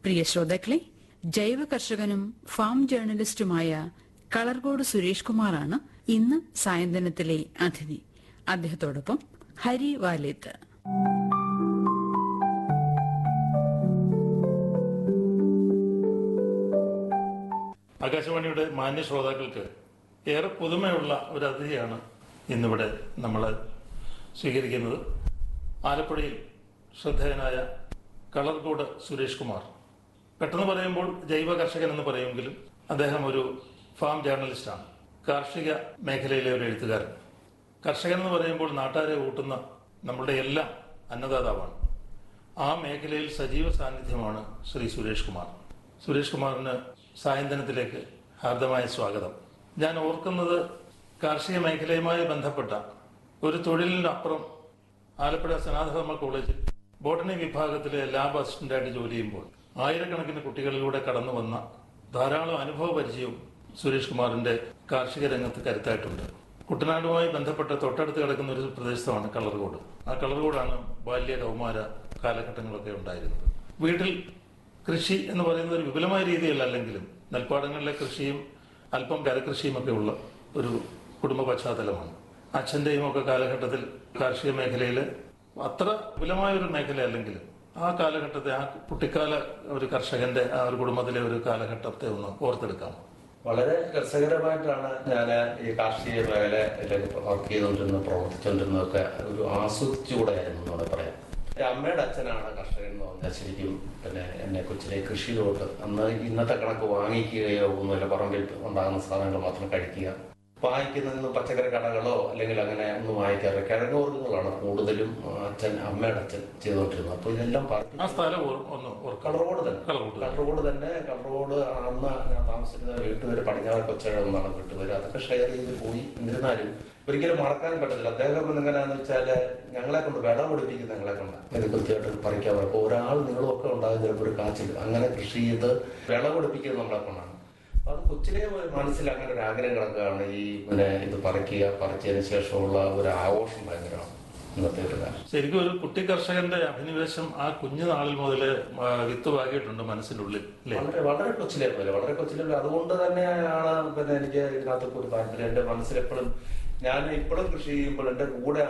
പ്രിയ ശ്രോതാക്കളെ ജൈവ കർഷകനും ഫാം ജേർണലിസ്റ്റുമായ കളർകോട് സുരേഷ് കുമാറാണ് ഇന്ന് സായന്തനത്തിലെ അതിഥി അദ്ദേഹത്തോടൊപ്പം ഹരി വാലേത്ത് ആകാശവാണിയുടെ മാന്യ ശ്രോതാക്കൾക്ക് ഏറെ പുതുമയുള്ള ഒരു അതിഥിയാണ് ഇന്നിവിടെ നമ്മൾ സ്വീകരിക്കുന്നത് ആലപ്പുഴയിൽ ശ്രദ്ധേയനായ കളർകോട് സുരേഷ് കുമാർ പെട്ടെന്ന് പറയുമ്പോൾ ജൈവ കർഷകൻ എന്ന് പറയുമെങ്കിലും അദ്ദേഹം ഒരു ഫാം ജേർണലിസ്റ്റാണ് കാർഷിക മേഖലയിലെ ഒരു എഴുത്തുകാരൻ കർഷകൻ എന്ന് പറയുമ്പോൾ നാട്ടുകാരെ കൂട്ടുന്ന നമ്മളുടെ എല്ലാം അന്നദാതാവാണ് ആ മേഖലയിൽ സജീവ സാന്നിധ്യമാണ് ശ്രീ സുരേഷ് കുമാർ സുരേഷ് കുമാറിന് സായന്തനത്തിലേക്ക് ഹാർദമായ സ്വാഗതം ഞാൻ ഓർക്കുന്നത് കാർഷിക മേഖലയുമായി ബന്ധപ്പെട്ട ഒരു തൊഴിലിനപ്പുറം ആലപ്പുഴ സനാതന കോളേജിൽ ബോട്ടണി വിഭാഗത്തിലെ ലാബ് അസിസ്റ്റന്റായിട്ട് ജോലി ചെയ്യുമ്പോൾ ആയിരക്കണക്കിന് കുട്ടികളിലൂടെ കടന്നു വന്ന ധാരാളം അനുഭവ പരിചയവും സുരേഷ് കുമാറിന്റെ കാർഷിക രംഗത്ത് കരുത്തായിട്ടുണ്ട് കുട്ടനാടുമായി ബന്ധപ്പെട്ട തൊട്ടടുത്ത് കിടക്കുന്ന ഒരു പ്രദേശമാണ് കളർകോട് ആ കളർകോടാണ് ബാല്യ കൗമാര കാലഘട്ടങ്ങളൊക്കെ ഉണ്ടായിരുന്നത് വീട്ടിൽ കൃഷി എന്ന് പറയുന്നത് ഒരു വിപുലമായ രീതിയിലല്ലെങ്കിലും നെൽപ്പാടങ്ങളിലെ കൃഷിയും അല്പം കരകൃഷിയും ഒക്കെ ഉള്ള ഒരു കുടുംബ പശ്ചാത്തലമാണ് അച്ഛന്റെയും ഒക്കെ കാലഘട്ടത്തിൽ കാർഷിക മേഖലയിൽ അത്ര വിപുലമായ ഒരു മേഖല അല്ലെങ്കിലും ആ കാലഘട്ടത്തെ ആ കുട്ടിക്കാല ഒരു കർഷകന്റെ ആ ഒരു കുടുംബത്തിലെ ഒരു കാലഘട്ടത്തെ ഒന്ന് ഓർത്തെടുക്കാം വളരെ രസകരമായിട്ടാണ് ഞാൻ ഈ കാർഷിക മേഖലയിൽ വർക്ക് ചെയ്തുകൊണ്ടിരുന്ന പ്രവർത്തിച്ചുകൊണ്ടിരുന്നതൊക്കെ ഒരു ആസ്വദിച്ചുകൂടെയായിരുന്നു എന്നോട് പറയാം എൻ്റെ അമ്മയുടെ അച്ഛനാണ് കർഷകൻ എന്ന് പറഞ്ഞാൽ ശരിക്കും പിന്നെ എന്നെ കൊച്ചിലെ കൃഷിയിലോട്ട് അന്ന് ഇന്നത്തെ കണക്ക് വാങ്ങിക്കുകയോ ഒന്നുമില്ല പറമ്പിൽ ഉണ്ടാകുന്ന സാധനങ്ങൾ മാത്രം കഴിക്കുക വാങ്ങിക്കുന്നതിന് പച്ചക്കറി കടകളോ അല്ലെങ്കിൽ അങ്ങനെ ഒന്നും വാങ്ങിക്കാറില്ല കിഴങ്ങ് വർഗ്ഗങ്ങളാണ് കൂടുതലും അച്ഛൻ അമ്മയുടെ അച്ഛൻ ചെയ്തുകൊണ്ടിരുന്നത് അപ്പോൾ ഇതെല്ലാം പറക്കി ആ സ്ഥലം ഓർ- ഒന്ന് ഓർക്കാം കളറോട് തന്നെ കളർകോട് തന്നെ. കളറോട് തന്നെ കളറോട് അന്ന് ഞാൻ താമസിച്ചിരുന്ന വീട്ടുപേര് പടിഞ്ഞാറ് കൊച്ചഴ എന്നാണ് വീട്ടുപേര് അതൊക്കെ ഷെയർ ചെയ്ത് പോയി എന്നിരുന്നാലും ഒരിക്കലും മറക്കാൻ പറ്റത്തില്ല അദ്ദേഹം എങ്ങനെയാന്ന് വെച്ചാല് ഞങ്ങളെ കൊണ്ട് വിള പൊടിപ്പിക്കുന്ന ഞങ്ങളെ കൊണ്ട് ഇത് കൃത്യമായിട്ട് പറിക്കാൻ പറയും അപ്പോൾ ഒരാൾ നിങ്ങളൊക്കെ ഉണ്ടാകും ചിലപ്പോൾ ഒരു കാച്ചിൽ അങ്ങനെ കൃഷി ചെയ്ത് വിള പൊടിപ്പിക്കുന്നത് നമ്മളെ കൊണ്ടാണ് അപ്പൊ അത് കൊച്ചിലെ ഒരു മനസ്സിൽ അങ്ങനെ ഒരു ആഗ്രഹം കിടക്കുകയാണ് ഈ പിന്നെ ഇത് പറിക്കുക പറിച്ചതിന് ശേഷമുള്ള ഒരു ആഘോഷം ഭയങ്കരമാണ് ഇന്നത്തെ ഒരു കാലം ശരിക്കും ഒരു കുട്ടി കർഷകന്റെ അഭിനിവേശം ആ കുഞ്ഞു നാളിൽ മുതൽ വിത്ത് പാകിയിട്ടുണ്ട് മനസ്സിന്റെ ഉള്ളിൽ അല്ലേ വളരെ വളരെ കൊച്ചിലെ പോലെ വളരെ കൊച്ചിലെ പോലെ അതുകൊണ്ട് തന്നെയാണ് പിന്നെ എനിക്ക് ഇതിനകത്തൊക്കെ ഒരു താല്പര്യം എന്റെ മനസ്സിൽ എപ്പോഴും ഞാൻ ഇപ്പോഴും കൃഷി ചെയ്യുമ്പോൾ എന്റെ കൂടെ